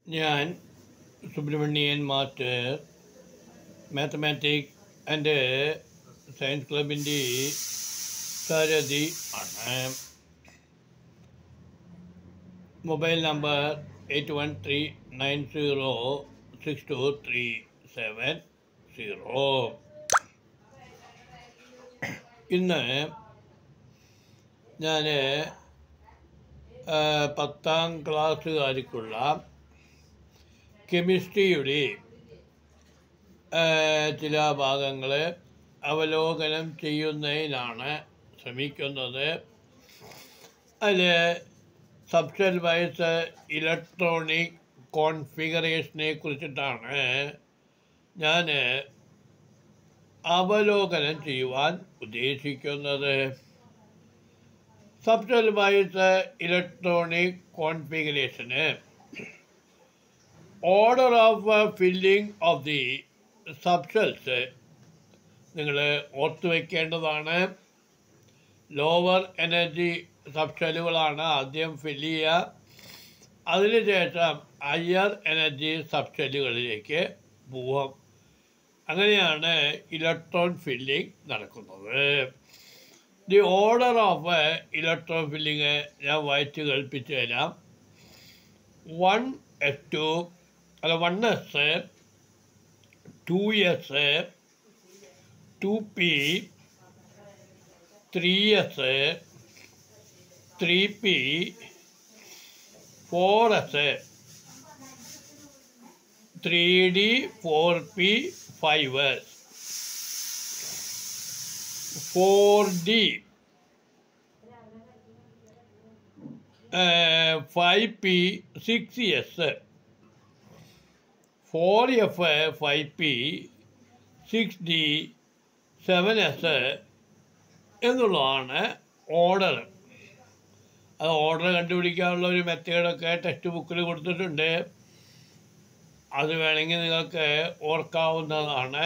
ഞാൻ Subrahmanyan master mathematic and science ക്ലബിൻ്റെ സാരഥി ആണ് mobile number eight one three nine zero six two three seven zero ഇന്ന് ഞാൻ പത്താം ക്ലാസ്സുകാർക്കുള്ള കെമിസ്ട്രിയുടെ ആ, ചില ഭാഗങ്ങൾ അവലോകനം ചെയ്യുന്നതിനാണ് ശ്രമിക്കുന്നത് അതിൽ സബ്ഷൽ വൈസ് ഇലക്ട്രോണിക് കോൺഫിഗറേഷനെ കുറിച്ചിട്ടാണ് ഞാൻ അവലോകനം ചെയ്യുവാൻ ഉദ്ദേശിക്കുന്നത് സബ്ഷൽ വൈസ് ഇലക്ട്രോണിക് കോൺഫിഗറേഷന് order of filling of the subshells നിങ്ങൾ ഓർത്തു വയ്ക്കേണ്ടതാണ് ലോവർ എനർജി സബ്ഷലുകളാണ് ആദ്യം ഫില്ല് ചെയ്യുക അതിനുശേഷം ഹയർ എനർജി സബ്ഷലുകളിലേക്ക് പോവാം അങ്ങനെയാണ് ഇലക്ട്രോൺ ഫില്ലിംഗ് നടക്കുന്നത് the order of electron filling ഞാൻ വായിച്ച് കേൾപ്പിച്ചു തരാം വൺ എസ് ടു അല്ല one S two S two P three S three P four S three D four P five S four D five P six S four F five P six D seven S എന്നുള്ളതാണ് order അത് order കണ്ടുപിടിക്കാനുള്ള ഒരു മെത്തേഡൊക്കെ text ബുക്കിൽ കൊടുത്തിട്ടുണ്ട് അത് വേണമെങ്കിൽ നിങ്ങൾക്ക് ഓർക്കാവുന്നതാണ്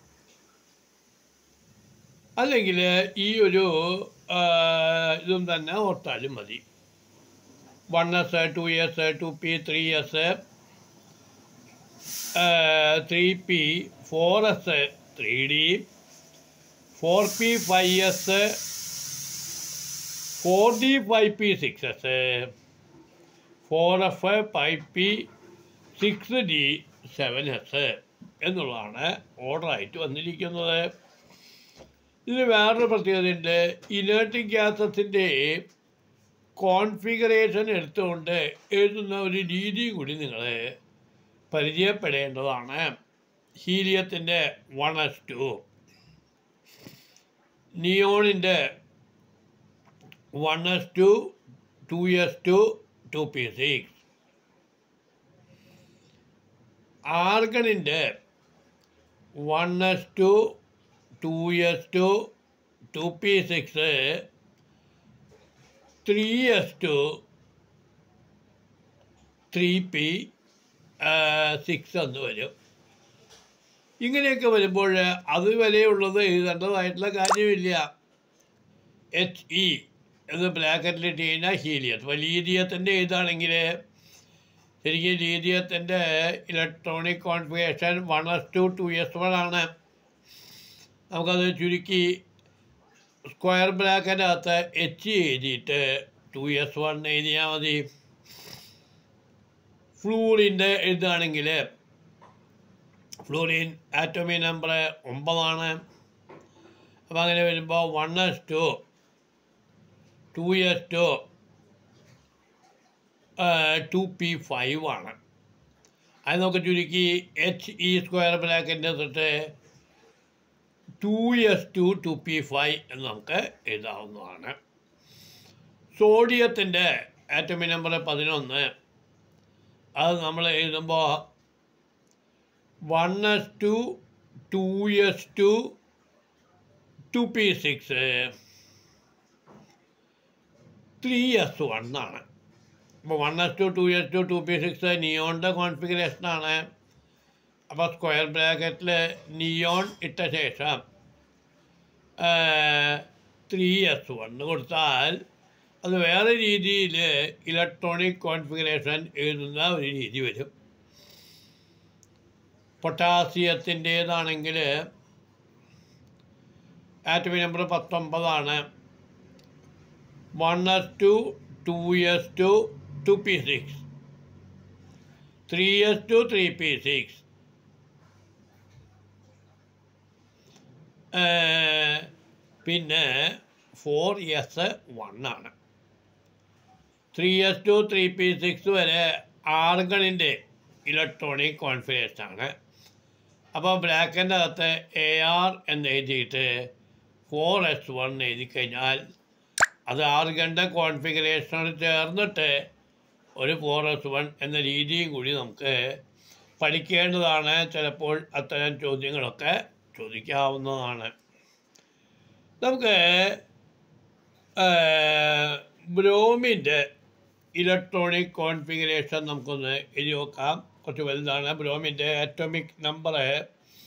അല്ലെങ്കിൽ ഈ ഒരു ആ, ഇതും തന്നെ ഓർത്താലും മതി one S two S two P three S three P four S three D four P five S four D five P six S four F five P six D seven S എന്നുള്ളതാണ് ഓർഡറായിട്ട് വന്നിരിക്കുന്നത് ഇതിന് വേറൊരു പ്രത്യേകതയുണ്ട് ഇനേർട്ടിക് ഗ്യാസസിൻ്റെ configuration എടുത്തുകൊണ്ട് എഴുതുന്ന ഒരു രീതി കൂടി നിങ്ങൾ പരിചയപ്പെടേണ്ടതാണ് ഹീലിയത്തിൻ്റെ വൺ എസ് ടു നിയോണിൻ്റെ one S two two S two two P six ആർഗണിൻ്റെ one S two two S two two P six three S two three P six എന്ന് വരും ഇങ്ങനെയൊക്കെ വരുമ്പോൾ അതുവരെയുള്ളത് എഴുതേണ്ടതായിട്ടുള്ള കാര്യമില്ല എച്ച് ഇ എന്ന് ബ്രാക്കറ്റിലിട്ട് കഴിഞ്ഞാൽ ഹീലിയത്ത് അപ്പോൾ ലീതിയത്തിൻ്റെ എഴുതാണെങ്കിൽ ശരിക്കും ലീതിയത്തിൻ്റെ electronic configuration one S two two S one ആണ് നമുക്കത് ചുരുക്കി സ്ക്വയർ ബ്രാക്കറ്റിനകത്ത് എച്ച് എഴുതിയിട്ട് ടു എസ് വൺ എഴുതിയാൽ മതി ഫ്ലൂറിൻ്റെ എഴുതുകയാണെങ്കിൽ ഫ്ലൂറിൻ ആറ്റോമി നമ്പർ ഒമ്പതാണ് അപ്പോൾ അങ്ങനെ വരുമ്പോൾ one S two two S two two P five ആണ് അത് നമുക്ക് ചുരുക്കി എച്ച് ഇ സ്ക്വയർ ബ്രാക്കറ്റിൻ്റെ തൊട്ട് two S two two P five എന്ന് നമുക്ക് എഴുതാവുന്നതാണ് സോഡിയത്തിൻ്റെ ആറ്റമി നമ്പർ പതിനൊന്ന് അത് നമ്മൾ എഴുതുമ്പോൾ one S two two S two two P six three S one ആണ് അപ്പോൾ one S two two S two two P six നിയോണിൻ്റെ കോൺഫിഗറേഷനാണ് അപ്പോൾ സ്ക്വയർ ബ്രാക്കറ്റിൽ നിയോൺ ഇട്ട ശേഷം ത്രീ എസ് വൺ കൊടുത്താൽ അത് വേറെ രീതിയിൽ ഇലക്ട്രോണിക് കോൺഫിഗറേഷൻ എഴുതുന്ന ഒരു രീതി വരും പൊട്ടാസ്യത്തിൻ്റേതാണെങ്കിൽ ആറ്റമി നമ്പർ പത്തൊമ്പതാണ് one S two two S two two P six three S two three P six പിന്നെ ഫോർ എസ് വൺ ആണ് three S two three P six വരെ ആർഗണിൻ്റെ ഇലക്ട്രോണിക് കോൺഫിഗറേഷൻ ആണ് അപ്പോൾ ബ്രാക്കൻ്റെ അകത്ത് എ ആർ എന്ന് എഴുതിയിട്ട് ഫോർ എസ് വൺ എഴുതി കഴിഞ്ഞാൽ അത് ആർഗൻ്റെ കോൺഫിഗറേഷനോട് ചേർന്നിട്ട് ഒരു ഫോർ എസ് വൺ എന്ന രീതിയും കൂടി നമുക്ക് പഠിക്കേണ്ടതാണ് ചിലപ്പോൾ അത്തരം ചോദ്യങ്ങളൊക്കെ ചോദിക്കാവുന്നതാണ് നമുക്ക് ബ്രോമിൻ്റെ ഇലക്ട്രോണിക് കോൺഫിഗറേഷൻ നമുക്കൊന്ന് എഴുതി നോക്കാം കുറച്ച് വലുതാണ് ബ്രോമിൻ്റെ ആറ്റോമിക് നമ്പർ